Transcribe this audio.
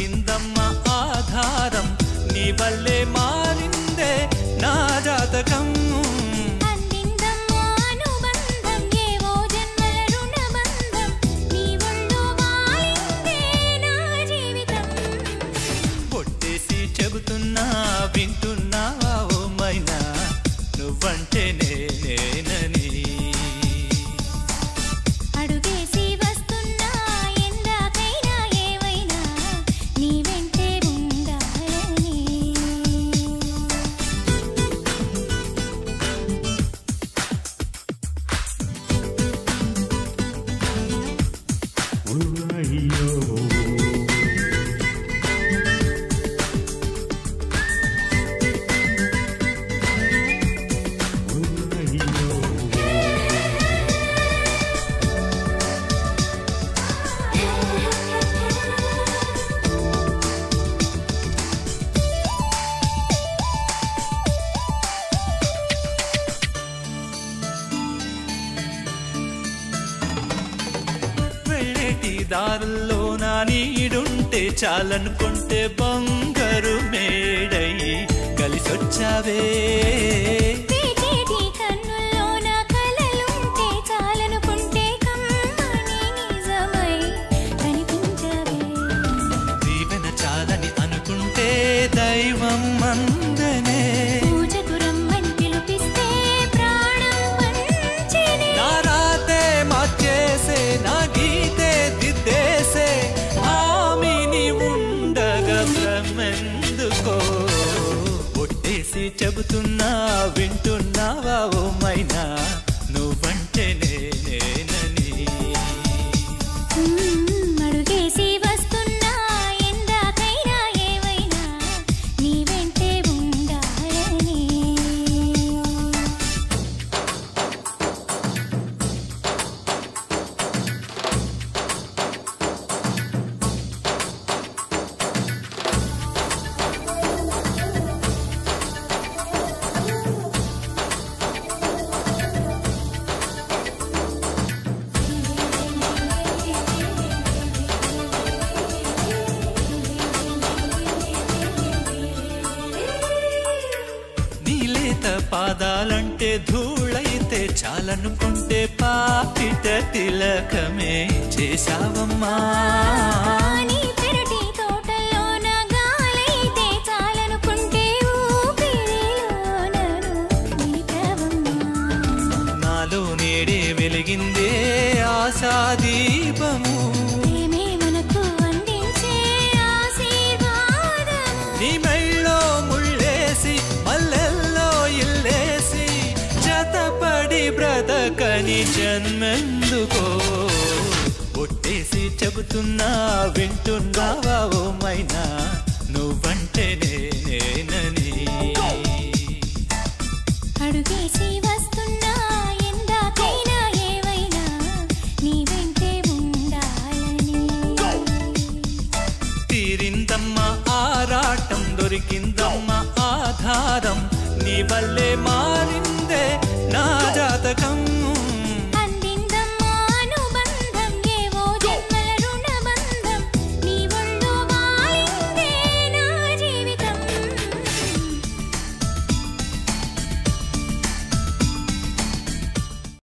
దొరికిందమ్మా ఆధారం నీ వల్లే మారిందే నా జాతకం అందిందమ్మా అనుబంధం ఏవో జన్మల రుణబంధం నీ ఒళ్ళు వాలిందే నా జీవితం పొట్టేసి చెబుతున్నా వింటున్నావా ఓ మైనా నువ్వంటే నేనేనని అడుగేసి వస్తున్నా ఎందాకైనా ఏవైనా నీ వెంటే ఉండాలని వెళ్ళేటి దారుల్లో నా నీడుంటే చాలనుకుంటే బంగారు మేడయి కలిసొచ్చావే వేచేటి కన్నుల్లో నా కలలుంటే చాలనుకుంటే కమ్మని నిజమై కనిపించవే దీవెన చాలని అనుకుంటే దైవం మందనే పూజకు రమ్మని పిలిపిస్తే ప్రాణం పంచెనే నా రాతే మార్చేసే నా గీతే దిద్దేసే హామీని ఉండగా భ్రమెందుకో ఒట్టేసి చెబుతున్నా వింటున్నావా ఓ మైనా నువ్వంటే నేనేనని మ్మ్, అడుగేసి వస్తున్నా ఎందాకైనా ఏవైనా నీ వెంటే ఉండాలని నీలేత పాదాలంటే ధూళైతే చాలనుకుంటే పాపిట తిలకమే చేశావమ్మా నీ పెరటి తోటలోన గాలైతే చాలనుకుంటే ఊపిరిలోనను నిలిపావమ్మా నాలో నేడే వెలిగిందే ఆశాదీపము ప్రేమే మనకు అందించే ఆశీర్వాదము నీ మెళ్ళో ముళ్ళేసి మల్లెల్లో ఇల్లేసి జతపడి బ్రతకని జన్మెందుకో ఒట్టేసి చెబుతున్నా వింటున్నావా ఓ మైనా నువ్వంటే నేనేనని అడుగేసి వస్తున్నా ఎందాకైనా ఏవైనా నీ వెంటే ఉండాలని తీరిందమ్మా ఆరాటం దొరికిందమ్మా ఆధారం నీ వల్లే మారిన